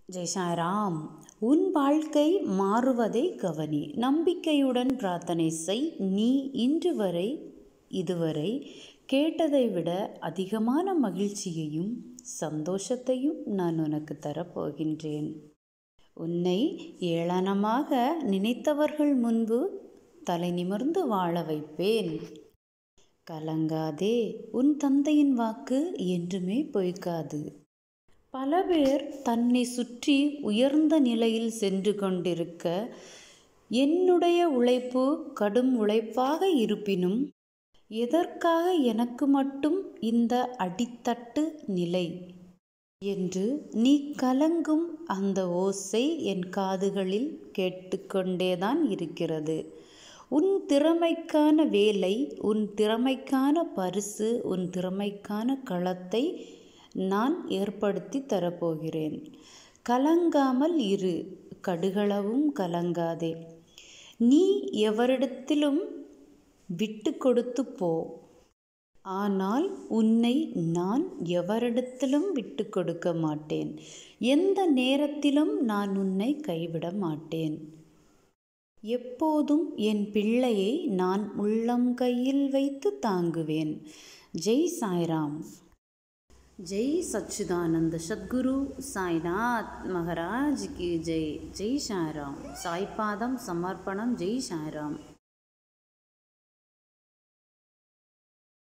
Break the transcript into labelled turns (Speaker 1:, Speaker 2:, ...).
Speaker 1: ஜெய் சாய்ராம் உன் வாழ்க்கை மாறுவதை கவனி நம்பிக்கையுடன் பிரார்த்தனை செய் நீ இன்று வரை இதுவரை கேட்டதை விட அதிகமான மகிழ்ச்சியையும் சந்தோஷத்தையும் நான் உனக்கு தரப்போகின்றேன் உன்னை ஏளனமாக நினைத்தவர்கள் முன்பு தலை நிமிர்ந்து வாழ வைப்பேன் கலங்காதே உன் தந்தையின் வாக்கு என்றுமே பொய்க்காது பல பேர் தன்னை சுற்றி உயர்ந்த நிலையில் சென்று கொண்டிருக்க என்னுடைய உழைப்பு கடும் உழைப்பாக இருப்பினும் எதற்காக எனக்கு மட்டும் இந்த அடித்தட்டு நிலை என்று நீ கலங்கும் அந்த ஓசை என் காதுகளில் கேட்டுக்கொண்டேதான் இருக்கிறது உன் திறமைக்கான வேலை உன் திறமைக்கான பரிசு உன் திறமைக்கான களத்தை நான் ஏற்படுத்தி தரப்போகிறேன் கலங்காமல் இரு கடுகளவும் கலங்காதே நீ எவரிடத்திலும் விட்டு கொடுத்து போ ஆனால் உன்னை நான் எவரிடத்திலும் விட்டு கொடுக்க மாட்டேன் எந்த நேரத்திலும் நான் உன்னை கைவிட மாட்டேன் எப்போதும் என் பிள்ளையை நான் உள்ளம் கையில் வைத்து தாங்குவேன் ஜெய் சாய்ராம் ஜெய் சச்சிதானந்த சத்குரு சாய்நாத் மகாராஜ் கி ஜெய் ஜெய் சாய்ராம் சாய்பாதம் சமர்ப்பணம் ஜெய் சாய்ராம்